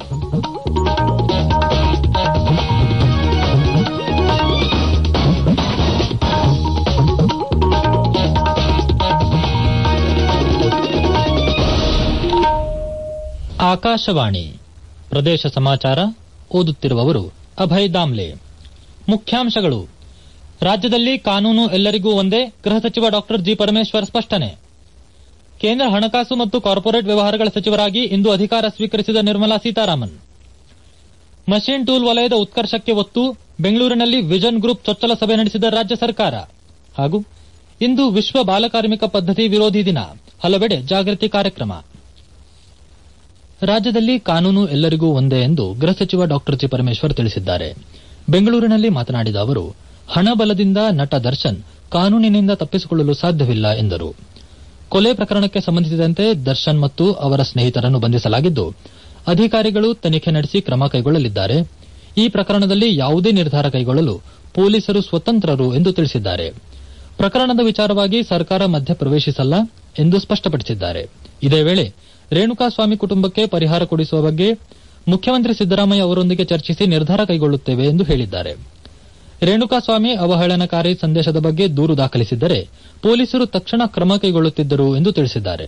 ಆಕಾಶವಾಣಿ ಪ್ರದೇಶ ಸಮಾಚಾರ ಓದುತ್ತಿರುವವರು ಅಭಯ್ ದಾಮ್ಲೆ ಮುಖ್ಯಾಂಶಗಳು ರಾಜ್ಯದಲ್ಲಿ ಕಾನೂನು ಎಲ್ಲರಿಗೂ ಒಂದೇ ಗೃಹ ಸಚಿವ ಡಾ ಜಿ ಪರಮೇಶ್ವರ್ ಸ್ಪಷ್ಟನೆ ಕೇಂದ್ರ ಹಣಕಾಸು ಮತ್ತು ಕಾರ್ಪೊರೇಟ್ ವ್ಯವಹಾರಗಳ ಸಚಿವರಾಗಿ ಇಂದು ಅಧಿಕಾರ ಸ್ವೀಕರಿಸಿದ ನಿರ್ಮಲಾ ಸೀತಾರಾಮನ್ ಮಷೀನ್ ಟೂಲ್ ವಲಯದ ಉತ್ಕರ್ಷಕ್ಕೆ ಒತ್ತು ಬೆಂಗಳೂರಿನಲ್ಲಿ ವಿಜನ್ ಗ್ರೂಪ್ ಚೊಚ್ಚಲ ಸಭೆ ನಡೆಸಿದ ರಾಜ್ಯ ಸರ್ಕಾರ ಹಾಗೂ ಇಂದು ವಿಶ್ವ ಬಾಲಕಾರ್ಮಿಕ ಪದ್ಧತಿ ವಿರೋಧಿ ದಿನ ಹಲವೆಡೆ ಜಾಗೃತಿ ಕಾರ್ಯಕ್ರಮ ರಾಜ್ಯದಲ್ಲಿ ಕಾನೂನು ಎಲ್ಲರಿಗೂ ಒಂದೇ ಎಂದು ಗೃಹ ಸಚಿವ ಡಾ ಜಿ ಪರಮೇಶ್ವರ್ ತಿಳಿಸಿದ್ದಾರೆ ಬೆಂಗಳೂರಿನಲ್ಲಿ ಮಾತನಾಡಿದ ಅವರು ಹಣಬಲದಿಂದ ನಟ ದರ್ಶನ್ ಕಾನೂನಿನಿಂದ ತಪ್ಪಿಸಿಕೊಳ್ಳಲು ಸಾಧ್ಯವಿಲ್ಲ ಎಂದರು ಕೊಲೆ ಪ್ರಕರಣಕ್ಕೆ ಸಂಬಂಧಿಸಿದಂತೆ ದರ್ಶನ್ ಮತ್ತು ಅವರ ಸ್ನೇಹಿತರನ್ನು ಬಂಧಿಸಲಾಗಿದ್ದು ಅಧಿಕಾರಿಗಳು ತನಿಖೆ ನಡೆಸಿ ಕ್ರಮ ಕೈಗೊಳ್ಳಲಿದ್ದಾರೆ ಈ ಪ್ರಕರಣದಲ್ಲಿ ಯಾವುದೇ ನಿರ್ಧಾರ ಕೈಗೊಳ್ಳಲು ಪೊಲೀಸರು ಸ್ವತಂತ್ರರು ಎಂದು ತಿಳಿಸಿದ್ದಾರೆ ಪ್ರಕರಣದ ವಿಚಾರವಾಗಿ ಸರ್ಕಾರ ಮಧ್ಯಪ್ರವೇಶಿಸಲ್ಲ ಎಂದು ಸ್ಪಷ್ಟಪಡಿಸಿದ್ದಾರೆ ಇದೇ ವೇಳೆ ರೇಣುಕಾಸ್ವಾಮಿ ಕುಟುಂಬಕ್ಕೆ ಪರಿಹಾರ ಕೊಡಿಸುವ ಬಗ್ಗೆ ಮುಖ್ಯಮಂತ್ರಿ ಸಿದ್ದರಾಮಯ್ಯ ಅವರೊಂದಿಗೆ ಚರ್ಚಿಸಿ ನಿರ್ಧಾರ ಕೈಗೊಳ್ಳುತ್ತೇವೆ ಎಂದು ಹೇಳಿದ್ದಾರೆ ರೇಣುಕಾಸ್ವಾಮಿ ಅವಹೇಳನಕಾರಿ ಸಂದೇಶದ ಬಗ್ಗೆ ದೂರು ದಾಖಲಿಸಿದ್ದರೆ ಪೊಲೀಸರು ತಕ್ಷಣ ಕ್ರಮ ಕೈಗೊಳ್ಳುತ್ತಿದ್ದರು ಎಂದು ತಿಳಿಸಿದ್ದಾರೆ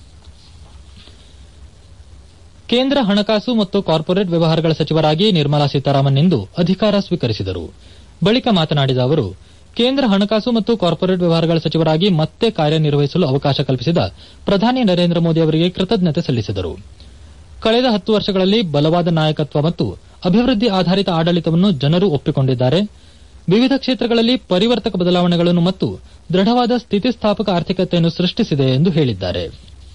ಕೇಂದ್ರ ಹಣಕಾಸು ಮತ್ತು ಕಾರ್ಪೊರೇಟ್ ವ್ಯವಹಾರಗಳ ಸಚಿವರಾಗಿ ನಿರ್ಮಲಾ ಸೀತಾರಾಮನ್ ಇಂದು ಅಧಿಕಾರ ಸ್ವೀಕರಿಸಿದರು ಬಳಿಕ ಮಾತನಾಡಿದ ಅವರು ಕೇಂದ್ರ ಹಣಕಾಸು ಮತ್ತು ಕಾರ್ಪೊರೇಟ್ ವ್ಯವಹಾರಗಳ ಸಚಿವರಾಗಿ ಮತ್ತೆ ಕಾರ್ಯನಿರ್ವಹಿಸಲು ಅವಕಾಶ ಕಲ್ಪಿಸಿದ ಪ್ರಧಾನಿ ನರೇಂದ್ರ ಮೋದಿ ಅವರಿಗೆ ಕೃತಜ್ಞತೆ ಸಲ್ಲಿಸಿದರು ಕಳೆದ ಹತ್ತು ವರ್ಷಗಳಲ್ಲಿ ಬಲವಾದ ನಾಯಕತ್ವ ಮತ್ತು ಅಭಿವೃದ್ಧಿ ಆಧಾರಿತ ಆಡಳಿತವನ್ನು ಜನರು ಒಪ್ಪಿಕೊಂಡಿದ್ದಾರೆ ವಿವಿಧ ಕ್ಷೇತ್ರಗಳಲ್ಲಿ ಪರಿವರ್ತಕ ಬದಲಾವಣೆಗಳನ್ನು ಮತ್ತು ದೃಢವಾದ ಸ್ಥಿತಿಸ್ಥಾಪಕ ಆರ್ಥಿಕತೆಯನ್ನು ಸೃಷ್ಟಿಸಿದೆ ಎಂದು ಹೇಳಿದ್ದಾರೆ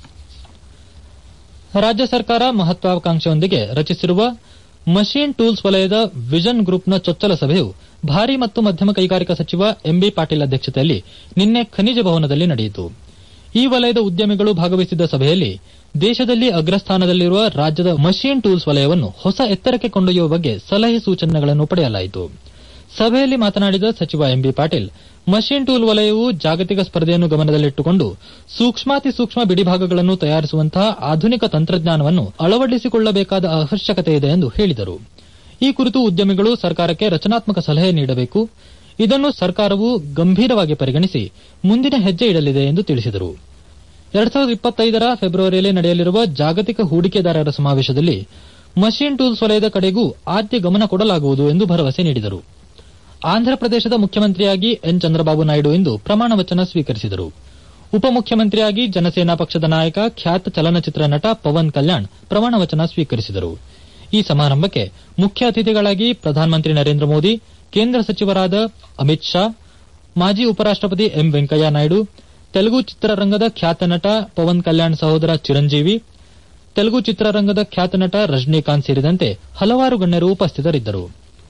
ರಾಜ್ಯ ಸರ್ಕಾರ ಮಹತ್ವಾಕಾಂಕ್ಷೆಯೊಂದಿಗೆ ರಚಿಸಿರುವ ಮಷೀನ್ ಟೂಲ್ಸ್ ವಲಯದ ವಿಜನ್ ಗ್ರೂಪ್ನ ಚೊಚ್ಚಲ ಸಭೆಯು ಭಾರಿ ಮತ್ತು ಮಧ್ಯಮ ಕೈಗಾರಿಕಾ ಸಚಿವ ಎಂಬಿ ಪಾಟೀಲ್ ಅಧ್ಯಕ್ಷತೆಯಲ್ಲಿ ನಿನ್ನೆ ಖನಿಜ ಭವನದಲ್ಲಿ ನಡೆಯಿತು ಈ ವಲಯದ ಉದ್ಯಮಿಗಳು ಭಾಗವಹಿಸಿದ್ದ ಸಭೆಯಲ್ಲಿ ದೇಶದಲ್ಲಿ ಅಗ್ರಸ್ಥಾನದಲ್ಲಿರುವ ರಾಜ್ಯದ ಮಷೀನ್ ಟೂಲ್ಸ್ ವಲಯವನ್ನು ಹೊಸ ಎತ್ತರಕ್ಕೆ ಕೊಂಡೊಯ್ಯುವ ಬಗ್ಗೆ ಸಲಹೆ ಸೂಚನೆಗಳನ್ನು ಪಡೆಯಲಾಯಿತು ಸಭೆಯಲ್ಲಿ ಮಾತನಾಡಿದ ಸಚಿವ ಎಂಬಿ ಪಾಟೀಲ್ ಮಷೀನ್ ಟೂಲ್ ವಲಯವು ಜಾಗತಿಕ ಸ್ಪರ್ಧೆಯನ್ನು ಗಮನದಲ್ಲಿಟ್ಟುಕೊಂಡು ಸೂಕ್ಷ್ಮಾತಿ ಸೂಕ್ಷ್ಮ ಬಿಡಿಭಾಗಗಳನ್ನು ತಯಾರಿಸುವಂತಹ ಆಧುನಿಕ ತಂತ್ರಜ್ಞಾನವನ್ನು ಅಳವಡಿಸಿಕೊಳ್ಳಬೇಕಾದ ಅವಶ್ಯಕತೆ ಇದೆ ಎಂದು ಹೇಳಿದರು ಈ ಕುರಿತು ಉದ್ಯಮಿಗಳು ಸರ್ಕಾರಕ್ಕೆ ರಚನಾತ್ಮಕ ಸಲಹೆ ನೀಡಬೇಕು ಇದನ್ನು ಸರ್ಕಾರವು ಗಂಭೀರವಾಗಿ ಪರಿಗಣಿಸಿ ಮುಂದಿನ ಹೆಜ್ಜೆ ಇಡಲಿದೆ ಎಂದು ತಿಳಿಸಿದರು ಎರಡ್ ಸಾವಿರದ ಇಪ್ಪತ್ತೈದರ ಫೆಬ್ರವರಿಯಲ್ಲಿ ನಡೆಯಲಿರುವ ಜಾಗತಿಕ ಹೂಡಿಕೆದಾರರ ಸಮಾವೇಶದಲ್ಲಿ ಮಷೀನ್ ಟೂಲ್ಸ್ ವಲಯದ ಕಡೆಗೂ ಆದ್ಯ ಗಮನ ಕೊಡಲಾಗುವುದು ಎಂದು ಭರವಸೆ ನೀಡಿದರು ಆಂಧ್ರಪ್ರದೇಶದ ಮುಖ್ಯಮಂತ್ರಿಯಾಗಿ ಎನ್ ಚಂದ್ರಬಾಬು ನಾಯ್ಡು ಇಂದು ಪ್ರಮಾಣ ವಚನ ಸ್ವೀಕರಿಸಿದರು ಉಪಮುಖ್ಯಮಂತ್ರಿಯಾಗಿ ಜನಸೇನಾ ಪಕ್ಷದ ನಾಯಕ ಖ್ಯಾತ ಚಲನಚಿತ್ರ ನಟ ಪವನ್ ಕಲ್ಯಾಣ್ ಪ್ರಮಾಣ ವಚನ ಸ್ವೀಕರಿಸಿದರು ಈ ಸಮಾರಂಭಕ್ಕೆ ಮುಖ್ಯ ಅತಿಥಿಗಳಾಗಿ ಪ್ರಧಾನಮಂತ್ರಿ ನರೇಂದ್ರ ಮೋದಿ ಕೇಂದ್ರ ಸಚಿವರಾದ ಅಮಿತ್ ಶಾ ಮಾಜಿ ಉಪರಾಷ್ಟಪತಿ ಎಂ ವೆಂಕಯ್ಯ ನಾಯ್ಡು ತೆಲುಗು ಚಿತ್ರರಂಗದ ಖ್ಯಾತ ನಟ ಪವನ್ ಕಲ್ಯಾಣ್ ಸಹೋದರ ಚಿರಂಜೀವಿ ತೆಲುಗು ಚಿತ್ರರಂಗದ ಖ್ಯಾತ ನಟ ರಜನಿಕಾಂತ್ ಸೇರಿದಂತೆ ಹಲವಾರು ಗಣ್ಯರು ಉಪಸ್ಥಿತರಿದ್ದರು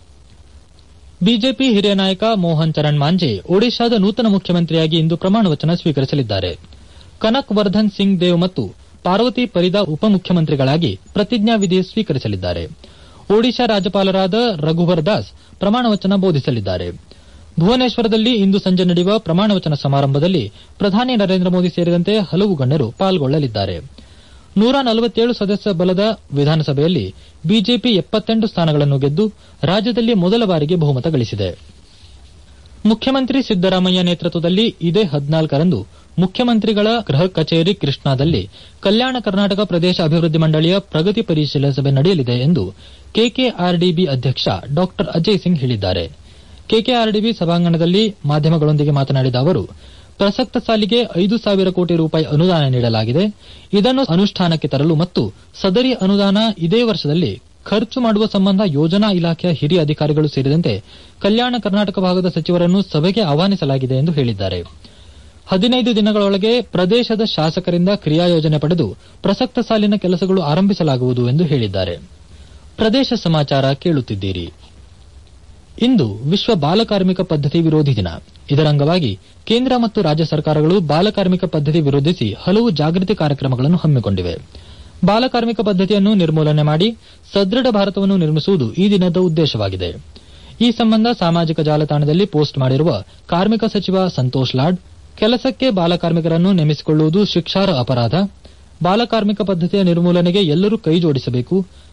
ಬಿಜೆಪಿ ಹಿರಿಯ ನಾಯಕ ಮೋಹನ್ ಚರಣ್ ಮಾಂಜೆ ಒಡಿಶಾದ ನೂತನ ಮುಖ್ಯಮಂತ್ರಿಯಾಗಿ ಇಂದು ಪ್ರಮಾಣ ವಚನ ಸ್ವೀಕರಿಸಲಿದ್ದಾರೆ ಕನಕ್ ವರ್ಧನ್ ಸಿಂಗ್ ದೇವ್ ಮತ್ತು ಪಾರ್ವತಿ ಪರಿದಾ ಉಪಮುಖ್ಯಮಂತ್ರಿಗಳಾಗಿ ಪ್ರತಿಜ್ಞಾವಿಧಿ ಸ್ವೀಕರಿಸಲಿದ್ದಾರೆ ಒಡಿಶಾ ರಾಜ್ಯಪಾಲರಾದ ರಘುವರ್ ದಾಸ್ ಪ್ರಮಾಣ ವಚನ ಬೋಧಿಸಲಿದ್ದಾರೆ ಭುವನೇಶ್ವರದಲ್ಲಿ ಇಂದು ಸಂಜೆ ನಡೆಯುವ ಪ್ರಮಾಣ ವಚನ ಸಮಾರಂಭದಲ್ಲಿ ಪ್ರಧಾನಿ ನರೇಂದ್ರ ಮೋದಿ ಸೇರಿದಂತೆ ಹಲವು ಗಣ್ಯರು ಪಾಲ್ಗೊಳ್ಳಲಿದ್ದಾರೆ ನೂರ ನಲವತ್ತೇಳು ಸದಸ್ಯ ಬಲದ ವಿಧಾನಸಭೆಯಲ್ಲಿ ಬಿಜೆಪಿ ಎಪ್ಪತ್ತೆಂಟು ಸ್ಥಾನಗಳನ್ನು ಗೆದ್ದು ರಾಜ್ಯದಲ್ಲಿ ಮೊದಲ ಬಾರಿಗೆ ಬಹುಮತ ಗಳಿಸಿದೆ ಮುಖ್ಯಮಂತ್ರಿ ಸಿದ್ದರಾಮಯ್ಯ ನೇತೃತ್ವದಲ್ಲಿ ಇದೇ ಹದಿನಾಲ್ಕರಂದು ಮುಖ್ಯಮಂತ್ರಿಗಳ ಗೃಹ ಕಚೇರಿ ಕೃಷ್ಣಾದಲ್ಲಿ ಕಲ್ಯಾಣ ಕರ್ನಾಟಕ ಪ್ರದೇಶ ಅಭಿವೃದ್ಧಿ ಮಂಡಳಿಯ ಪ್ರಗತಿ ಪರಿಶೀಲನೆ ಸಭೆ ನಡೆಯಲಿದೆ ಎಂದು ಕೆಕೆಆರ್ಡಿಬಿ ಅಧ್ಯಕ್ಷ ಡಾ ಅಜಯ್ ಸಿಂಗ್ ಹೇಳಿದ್ದಾರೆ ಕೆಕೆಆರ್ಡಿಬಿ ಸಭಾಂಗಣದಲ್ಲಿ ಮಾಧ್ಯಮಗಳೊಂದಿಗೆ ಮಾತನಾಡಿದ ಅವರು ಪ್ರಸಕ್ತ ಸಾಲಿಗೆ ಐದು ಸಾವಿರ ಕೋಟಿ ರೂಪಾಯಿ ಅನುದಾನ ನೀಡಲಾಗಿದೆ ಇದನ್ನು ಅನುಷ್ಠಾನಕ್ಕೆ ತರಲು ಮತ್ತು ಸದರಿ ಅನುದಾನ ಇದೇ ವರ್ಷದಲ್ಲಿ ಖರ್ಚು ಮಾಡುವ ಸಂಬಂಧ ಯೋಜನಾ ಇಲಾಖೆಯ ಹಿರಿಯ ಅಧಿಕಾರಿಗಳು ಸೇರಿದಂತೆ ಕಲ್ಯಾಣ ಕರ್ನಾಟಕ ಭಾಗದ ಸಚಿವರನ್ನು ಸಭೆಗೆ ಆಹ್ವಾನಿಸಲಾಗಿದೆ ಎಂದು ಹೇಳಿದ್ದಾರೆ ಹದಿನೈದು ದಿನಗಳೊಳಗೆ ಪ್ರದೇಶದ ಶಾಸಕರಿಂದ ಕ್ರಿಯಾಯೋಜನೆ ಪಡೆದು ಪ್ರಸಕ್ತ ಸಾಲಿನ ಕೆಲಸಗಳು ಆರಂಭಿಸಲಾಗುವುದು ಎಂದು ಹೇಳಿದ್ದಾರೆ ಪ್ರದೇಶ ಸಮಾಚಾರ ಕೇಳುತ್ತಿದ್ದೀರಿ ಇಂದು ವಿಶ್ವ ಬಾಲಕಾರ್ಮಿಕ ಪದ್ಧತಿ ವಿರೋಧಿ ದಿನ ಇದರ ಅಂಗವಾಗಿ ಕೇಂದ್ರ ಮತ್ತು ರಾಜ್ಯ ಸರ್ಕಾರಗಳು ಬಾಲಕಾರ್ಮಿಕ ಪದ್ಧತಿ ವಿರೋಧಿಸಿ ಹಲವು ಜಾಗೃತಿ ಕಾರ್ಯಕ್ರಮಗಳನ್ನು ಹಮ್ಮಿಕೊಂಡಿವೆ ಬಾಲಕಾರ್ಮಿಕ ಪದ್ಧತಿಯನ್ನು ನಿರ್ಮೂಲನೆ ಮಾಡಿ ಸದೃಢ ಭಾರತವನ್ನು ನಿರ್ಮಿಸುವುದು ಈ ದಿನದ ಉದ್ದೇಶವಾಗಿದೆ ಈ ಸಂಬಂಧ ಸಾಮಾಜಿಕ ಜಾಲತಾಣದಲ್ಲಿ ಪೋಸ್ಟ್ ಮಾಡಿರುವ ಕಾರ್ಮಿಕ ಸಚಿವ ಸಂತೋಷ್ ಲಾಡ್ ಕೆಲಸಕ್ಕೆ ಬಾಲಕಾರ್ಮಿಕರನ್ನು ನೇಮಿಸಿಕೊಳ್ಳುವುದು ಶಿಕ್ಷಾರ್ಹ ಅಪರಾಧ ಬಾಲಕಾರ್ಮಿಕ ಪದ್ಧತಿಯ ನಿರ್ಮೂಲನೆಗೆ ಎಲ್ಲರೂ ಕೈ ಜೋಡಿಸಬೇಕು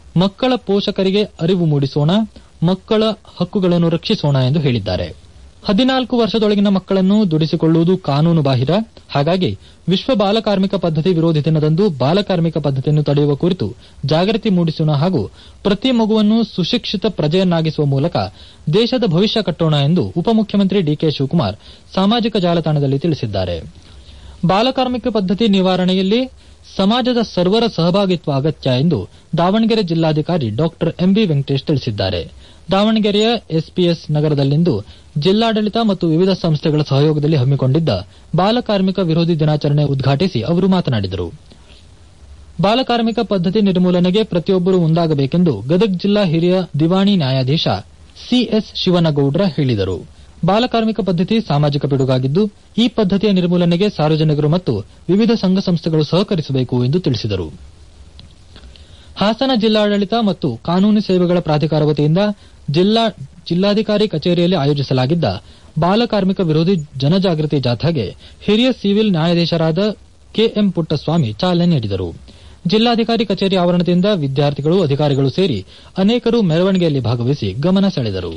ಮಕ್ಕಳ ಪೋಷಕರಿಗೆ ಅರಿವು ಮೂಡಿಸೋಣ ಮಕ್ಕಳ ಹಕ್ಕುಗಳನ್ನು ರಕ್ಷಿಸೋಣ ಎಂದು ಹೇಳಿದ್ದಾರೆ ಹದಿನಾಲ್ಕು ವರ್ಷದೊಳಗಿನ ಮಕ್ಕಳನ್ನು ದುಡಿಸಿಕೊಳ್ಳುವುದು ಕಾನೂನು ಬಾಹಿರ ಹಾಗಾಗಿ ವಿಶ್ವ ಬಾಲಕಾರ್ಮಿಕ ಪದ್ಧತಿ ವಿರೋಧಿ ದಿನದಂದು ಬಾಲಕಾರ್ಮಿಕ ಪದ್ಧತಿಯನ್ನು ತಡೆಯುವ ಕುರಿತು ಜಾಗೃತಿ ಮೂಡಿಸೋಣ ಹಾಗೂ ಪ್ರತಿ ಮಗುವನ್ನು ಸುಶಿಕ್ಷಿತ ಪ್ರಜೆಯನ್ನಾಗಿಸುವ ಮೂಲಕ ದೇಶದ ಭವಿಷ್ಯ ಕಟ್ಟೋಣ ಎಂದು ಉಪಮುಖ್ಯಮಂತ್ರಿ ಡಿಕೆ ಶಿವಕುಮಾರ್ ಸಾಮಾಜಿಕ ಜಾಲತಾಣದಲ್ಲಿ ತಿಳಿಸಿದ್ದಾರೆ ಬಾಲಕಾರ್ಮಿಕ ಪದ್ಧತಿ ನಿವಾರಣೆಯಲ್ಲಿ ಸಮಾಜದ ಸರ್ವರ ಸಹಭಾಗಿತ್ವ ಅಗತ್ಯ ಎಂದು ದಾವಣಗೆರೆ ಜಿಲ್ಲಾಧಿಕಾರಿ ಡಾ ಎಂಬಿ ವೆಂಕಟೇಶ್ ತಿಳಿಸಿದ್ದಾರೆ ದಾವಣಗೆರೆಯ ಎಸ್ಪಿಎಸ್ ನಗರದಲ್ಲಿಂದು ಜಿಲ್ಲಾಡಳಿತ ಮತ್ತು ವಿವಿಧ ಸಂಸ್ಥೆಗಳ ಸಹಯೋಗದಲ್ಲಿ ಹಮ್ಮಿಕೊಂಡಿದ್ದ ಬಾಲಕಾರ್ಮಿಕ ವಿರೋಧಿ ದಿನಾಚರಣೆ ಉದ್ಘಾಟಿಸಿ ಅವರು ಮಾತನಾಡಿದರು ಬಾಲಕಾರ್ಮಿಕ ಪದ್ಧತಿ ನಿರ್ಮೂಲನೆಗೆ ಪ್ರತಿಯೊಬ್ಬರೂ ಮುಂದಾಗಬೇಕೆಂದು ಗದಗ ಜಿಲ್ಲಾ ಹಿರಿಯ ದಿವಾಣಿ ನ್ಯಾಯಾಧೀಶ ಸಿಎಸ್ ಶಿವನಗೌಡ್ರ ಹೇಳಿದರು ಬಾಲಕಾರ್ಮಿಕ ಪದ್ಧತಿ ಸಾಮಾಜಿಕ ಪಿಡುಗಾಗಿದ್ದು ಈ ಪದ್ಧತಿಯ ನಿರ್ಮೂಲನೆಗೆ ಸಾರ್ವಜನಿಕರು ಮತ್ತು ವಿವಿಧ ಸಂಘ ಸಂಸ್ಥೆಗಳು ಸಹಕರಿಸಬೇಕು ಎಂದು ತಿಳಿಸಿದರು ಹಾಸನ ಜಿಲ್ಲಾಡಳಿತ ಮತ್ತು ಕಾನೂನು ಸೇವೆಗಳ ಪ್ರಾಧಿಕಾರ ವತಿಯಿಂದ ಜಿಲ್ಲಾ ಜಿಲ್ಲಾಧಿಕಾರಿ ಕಚೇರಿಯಲ್ಲಿ ಆಯೋಜಿಸಲಾಗಿದ್ದ ಬಾಲಕಾರ್ಮಿಕ ವಿರೋಧಿ ಜನಜಾಗೃತಿ ಜಾಥಾಗೆ ಹಿರಿಯ ಸಿವಿಲ್ ನ್ಯಾಯಾಧೀಶರಾದ ಕೆಎಂ ಪುಟ್ಟಸ್ವಾಮಿ ಚಾಲನೆ ನೀಡಿದರು ಜಿಲ್ಲಾಧಿಕಾರಿ ಕಚೇರಿ ಆವರಣದಿಂದ ವಿದ್ಯಾರ್ಥಿಗಳು ಅಧಿಕಾರಿಗಳು ಸೇರಿ ಅನೇಕರು ಮೆರವಣಿಗೆಯಲ್ಲಿ ಭಾಗವಹಿಸಿ ಗಮನ ಸೆಳೆದರು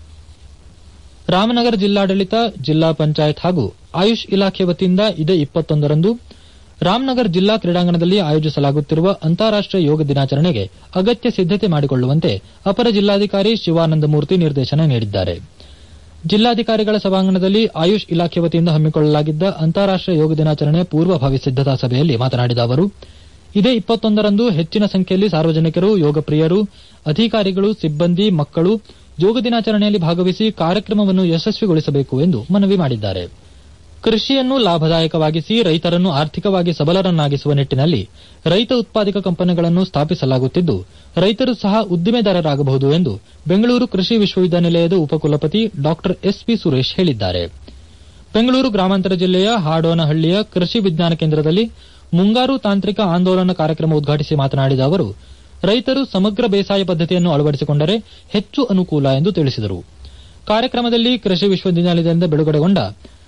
ರಾಮನಗರ ಜಿಲ್ಲಾಡಳಿತ ಜಿಲ್ಲಾ ಪಂಚಾಯತ್ ಹಾಗೂ ಆಯುಷ್ ಇಲಾಖೆ ವತಿಯಿಂದ ಇದೇ ಇಪ್ಪತ್ತೊಂದರಂದು ರಾಮನಗರ ಜಿಲ್ಲಾ ಕ್ರೀಡಾಂಗಣದಲ್ಲಿ ಆಯೋಜಿಸಲಾಗುತ್ತಿರುವ ಅಂತಾರಾಷ್ಟೀಯ ಯೋಗ ದಿನಾಚರಣೆಗೆ ಅಗತ್ಯ ಸಿದ್ದತೆ ಮಾಡಿಕೊಳ್ಳುವಂತೆ ಅಪರ ಜಿಲ್ಲಾಧಿಕಾರಿ ಶಿವಾನಂದಮೂರ್ತಿ ನಿರ್ದೇಶನ ನೀಡಿದ್ದಾರೆ ಜಿಲ್ಲಾಧಿಕಾರಿಗಳ ಸಭಾಂಗಣದಲ್ಲಿ ಆಯುಷ್ ಇಲಾಖೆ ವತಿಯಿಂದ ಹಮ್ಮಿಕೊಳ್ಳಲಾಗಿದ್ದ ಅಂತಾರಾಷ್ಟೀಯ ಯೋಗ ದಿನಾಚರಣೆ ಪೂರ್ವಭಾವಿ ಸಿದ್ದತಾ ಸಭೆಯಲ್ಲಿ ಮಾತನಾಡಿದ ಅವರು ಇದೇ ಇಪ್ಪತ್ತೊಂದರಂದು ಹೆಚ್ಚಿನ ಸಂಖ್ಯೆಯಲ್ಲಿ ಸಾರ್ವಜನಿಕರು ಯೋಗ ಪ್ರಿಯರು ಅಧಿಕಾರಿಗಳು ಸಿಬ್ಬಂದಿ ಮಕ್ಕಳು ಯೋಗ ದಿನಾಚರಣೆಯಲ್ಲಿ ಭಾಗವಹಿಸಿ ಕಾರ್ಯಕ್ರಮವನ್ನು ಯಶಸ್ವಿಗೊಳಿಸಬೇಕು ಎಂದು ಮನವಿ ಮಾಡಿದ್ದಾರೆ ಕೃಷಿಯನ್ನು ಲಾಭದಾಯಕವಾಗಿಸಿ ರೈತರನ್ನು ಆರ್ಥಿಕವಾಗಿ ಸಬಲರನ್ನಾಗಿಸುವ ನಿಟ್ಟಿನಲ್ಲಿ ರೈತ ಉತ್ಪಾದಕ ಕಂಪನಿಗಳನ್ನು ಸ್ಥಾಪಿಸಲಾಗುತ್ತಿದ್ದು ರೈತರು ಸಹ ಉದ್ದಿಮೆದಾರರಾಗಬಹುದು ಎಂದು ಬೆಂಗಳೂರು ಕೃಷಿ ವಿಶ್ವವಿದ್ಯಾನಿಲಯದ ಉಪಕುಲಪತಿ ಡಾ ಎಸ್ಪಿ ಸುರೇಶ್ ಹೇಳಿದ್ದಾರೆ ಬೆಂಗಳೂರು ಗ್ರಾಮಾಂತರ ಜಿಲ್ಲೆಯ ಹಾಡೋನಹಳ್ಳಿಯ ಕೃಷಿ ವಿಜ್ಞಾನ ಕೇಂದ್ರದಲ್ಲಿ ಮುಂಗಾರು ತಾಂತ್ರಿಕ ಆಂದೋಲನ ಕಾರ್ಯಕ್ರಮ ಉದ್ಘಾಟಿಸಿ ಮಾತನಾಡಿದ ಅವರು ರೈತರು ಸಮಗ್ರ ಬೇಸಾಯ ಪದ್ಧತಿಯನ್ನು ಅಳವಡಿಸಿಕೊಂಡರೆ ಹೆಚ್ಚು ಅನುಕೂಲ ಎಂದು ತಿಳಿಸಿದರು ಕಾರ್ಯಕ್ರಮದಲ್ಲಿ ಕೃಷಿ ವಿಶ್ವವಿದ್ಯಾನಿಲಯದಿಂದ ಬಿಡುಗಡೆಗೊಂಡ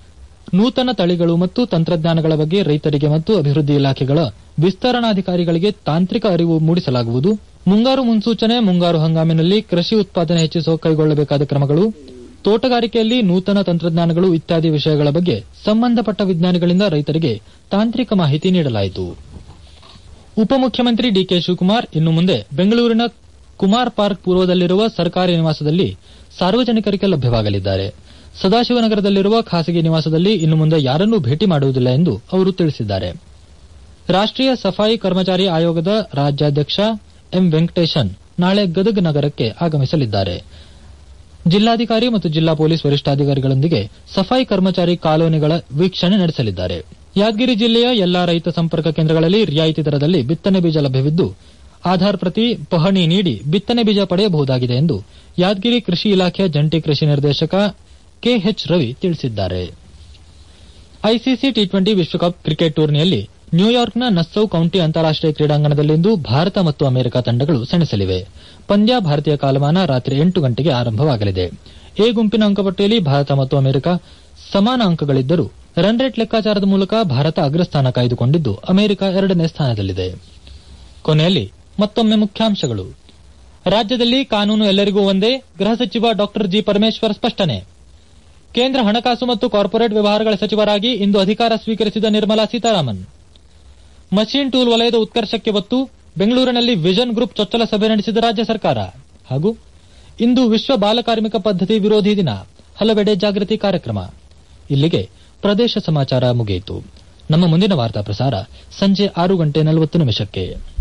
ನೂತನ ತಳಿಗಳು ಮತ್ತು ತಂತ್ರಜ್ಞಾನಗಳ ಬಗ್ಗೆ ರೈತರಿಗೆ ಮತ್ತು ಅಭಿವೃದ್ಧಿ ಇಲಾಖೆಗಳ ವಿಸ್ತರಣಾಧಿಕಾರಿಗಳಿಗೆ ತಾಂತ್ರಿಕ ಅರಿವು ಮೂಡಿಸಲಾಗುವುದು ಮುಂಗಾರು ಮುನ್ಸೂಚನೆ ಮುಂಗಾರು ಹಂಗಾಮಿನಲ್ಲಿ ಕೃಷಿ ಉತ್ಪಾದನೆ ಹೆಚ್ಚಿಸಲು ಕೈಗೊಳ್ಳಬೇಕಾದ ಕ್ರಮಗಳು ತೋಟಗಾರಿಕೆಯಲ್ಲಿ ನೂತನ ತಂತ್ರಜ್ಞಾನಗಳು ಇತ್ಯಾದಿ ವಿಷಯಗಳ ಬಗ್ಗೆ ಸಂಬಂಧಪಟ್ಟ ವಿಜ್ಞಾನಿಗಳಿಂದ ರೈತರಿಗೆ ತಾಂತ್ರಿಕ ಮಾಹಿತಿ ನೀಡಲಾಯಿತು ಉಪಮುಖ್ಯಮಂತ್ರಿ ಡಿಕೆ ಶಿವಕುಮಾರ್ ಇನ್ನು ಮುಂದೆ ಬೆಂಗಳೂರಿನ ಕುಮಾರ್ ಪಾರ್ಕ್ ಪೂರ್ವದಲ್ಲಿರುವ ಸರ್ಕಾರಿ ನಿವಾಸದಲ್ಲಿ ಸಾರ್ವಜನಿಕರಿಗೆ ಲಭ್ಯವಾಗಲಿದ್ದಾರೆ ಸದಾಶಿವನಗರದಲ್ಲಿರುವ ಖಾಸಗಿ ನಿವಾಸದಲ್ಲಿ ಇನ್ನು ಮುಂದೆ ಯಾರನ್ನೂ ಭೇಟಿ ಮಾಡುವುದಿಲ್ಲ ಎಂದು ಅವರು ತಿಳಿಸಿದ್ದಾರೆ ರಾಷ್ಟೀಯ ಸಫಾಯಿ ಕರ್ಮಚಾರಿ ಆಯೋಗದ ರಾಜ್ಯಾಧ್ಯಕ್ಷ ಎಂ ವೆಂಕಟೇಶನ್ ನಾಳೆ ಗದಗ ನಗರಕ್ಕೆ ಆಗಮಿಸಲಿದ್ದಾರೆ ಜಿಲ್ಲಾಧಿಕಾರಿ ಮತ್ತು ಜಿಲ್ಲಾ ಪೊಲೀಸ್ ವರಿಷ್ಠಾಧಿಕಾರಿಗಳೊಂದಿಗೆ ಸಫಾಯಿ ಕರ್ಮಚಾರಿ ಕಾಲೋನಿಗಳ ವೀಕ್ಷಣೆ ನಡೆಸಲಿದ್ದಾರೆ ಯಾದಗಿರಿ ಜಿಲ್ಲೆಯ ಎಲ್ಲಾ ರೈತ ಸಂಪರ್ಕ ಕೇಂದ್ರಗಳಲ್ಲಿ ರಿಯಾಯಿತಿ ದರದಲ್ಲಿ ಬಿತ್ತನೆ ಬೀಜ ಲಭ್ಯವಿದ್ದು ಆಧಾರ್ ಪ್ರತಿ ಪಹಣಿ ನೀಡಿ ಬಿತ್ತನೆ ಬೀಜ ಪಡೆಯಬಹುದಾಗಿದೆ ಎಂದು ಯಾದಗಿರಿ ಕೃಷಿ ಇಲಾಖೆಯ ಜಂಟಿ ಕೃಷಿ ನಿರ್ದೇಶಕ ಕೆಎಚ್ ರವಿ ತಿಳಿಸಿದ್ದಾರೆ ಐಸಿಸಿ ಟಿ ಟ್ವೆಂಟಿ ವಿಶ್ವಕಪ್ ಕ್ರಿಕೆಟ್ ಟೂರ್ನಿಯಲ್ಲಿ ನ್ಯೂಯಾರ್ಕ್ನ ನಸ್ಸೌ ಕೌಂಟಿ ಅಂತಾರಾಷ್ಟೀಯ ಕ್ರೀಡಾಂಗಣದಲ್ಲಿಂದು ಭಾರತ ಮತ್ತು ಅಮೆರಿಕ ತಂಡಗಳು ಸೆಣಸಲಿವೆ ಪಂದ್ಯ ಭಾರತೀಯ ಕಾಲಮಾನ ರಾತ್ರಿ ಎಂಟು ಗಂಟೆಗೆ ಆರಂಭವಾಗಲಿದೆ ಎ ಗುಂಪಿನ ಅಂಕಪಟ್ಟಿಯಲ್ಲಿ ಭಾರತ ಮತ್ತು ಅಮೆರಿಕ ಸಮಾನ ಅಂಕಗಳಿದ್ದರೂ ರನ್ ರೇಟ್ ಲೆಕ್ಕಾಚಾರದ ಮೂಲಕ ಭಾರತ ಅಗ್ರಸ್ಥಾನ ಕಾಯ್ದುಕೊಂಡಿದ್ದು ಅಮೆರಿಕ ಎರಡನೇ ಸ್ಥಾನದಲ್ಲಿದೆ ಕೊನೆಯಲ್ಲಿ ಮತ್ತೊಮ್ಮೆ ಮುಖ್ಯಾಂಶಗಳು ರಾಜ್ಯದಲ್ಲಿ ಕಾನೂನು ಎಲ್ಲರಿಗೂ ಒಂದೇ ಗೃಹ ಸಚಿವ ಡಾ ಜಿ ಪರಮೇಶ್ವರ್ ಸ್ಪಷ್ಟನೆ ಕೇಂದ್ರ ಹಣಕಾಸು ಮತ್ತು ಕಾರ್ಪೊರೇಟ್ ವ್ಯವಹಾರಗಳ ಸಚಿವರಾಗಿ ಇಂದು ಅಧಿಕಾರ ಸ್ವೀಕರಿಸಿದ ನಿರ್ಮಲಾ ಸೀತಾರಾಮನ್ ಮಷೀನ್ ಟೂಲ್ ವಲಯದ ಉತ್ಕರ್ಷಕ್ಕೆ ಒತ್ತು ಬೆಂಗಳೂರಿನಲ್ಲಿ ವಿಷನ್ ಗ್ರೂಪ್ ಚೊಚ್ಚಲ ಸಭೆ ನಡೆಸಿದ ರಾಜ್ಯ ಸರ್ಕಾರ ಹಾಗೂ ಇಂದು ವಿಶ್ವ ಬಾಲಕಾರ್ಮಿಕ ಪದ್ಧತಿ ವಿರೋಧಿ ದಿನ ಹಲವೆಡೆ ಜಾಗೃತಿ ಕಾರ್ಯಕ್ರಮ ಇಲ್ಲಿಗೆ ಪ್ರದೇಶ ಸಮಾಚಾರ ಮುಗಿಯಿತು ನಮ್ಮ ಮುಂದಿನ ವಾರ್ತಾ ಪ್ರಸಾರ ಸಂಜೆ ಆರು ಗಂಟೆ ನಲವತ್ತು ನಿಮಿಷಕ್ಕೆ